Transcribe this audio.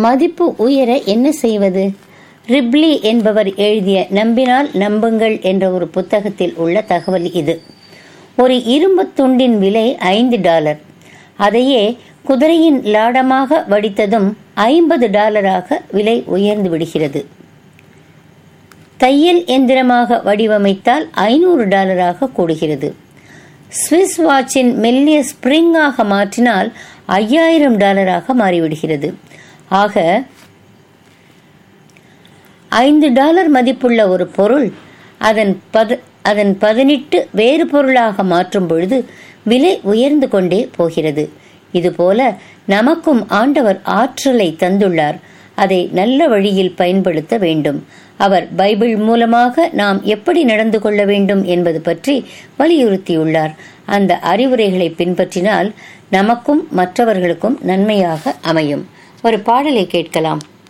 மதிப்பு உயர என்ன செய்வது ரிப்லி என்பவர் எழுதிய நம்பினால் நம்புங்கள் என்ற ஒரு புத்தகத்தில் உள்ள தகவல் இது ஒரு இரும்பு துண்டின் விலை ஐந்து டாலர் அதையே குதிரையின் லாடமாக வடித்ததும் ஐம்பது டாலராக விலை உயர்ந்து விடுகிறது தையல் எந்திரமாக வடிவமைத்தால் ஐநூறு டாலராக கூடுகிறது ஸ்விஸ் வாட்சின் மெல்லிய ஸ்பிரிங்காக மாற்றினால் ஐயாயிரம் டாலராக மாறிவிடுகிறது ஆக ஐந்து டாலர் மதிப்புள்ள ஒரு பொருள் அதன் பத அதன் பதினெட்டு வேறு பொருளாக மாற்றும் பொழுது விலை உயர்ந்து கொண்டே போகிறது இதுபோல நமக்கும் ஆண்டவர் ஆற்றலை தந்துள்ளார் அதை நல்ல வழியில் பயன்படுத்த வேண்டும் அவர் பைபிள் மூலமாக நாம் எப்படி நடந்து கொள்ள வேண்டும் என்பது பற்றி வலியுறுத்தியுள்ளார் அந்த அறிவுரைகளை பின்பற்றினால் நமக்கும் மற்றவர்களுக்கும் நன்மையாக அமையும் ஒரு பாடலை கேட்கலாம்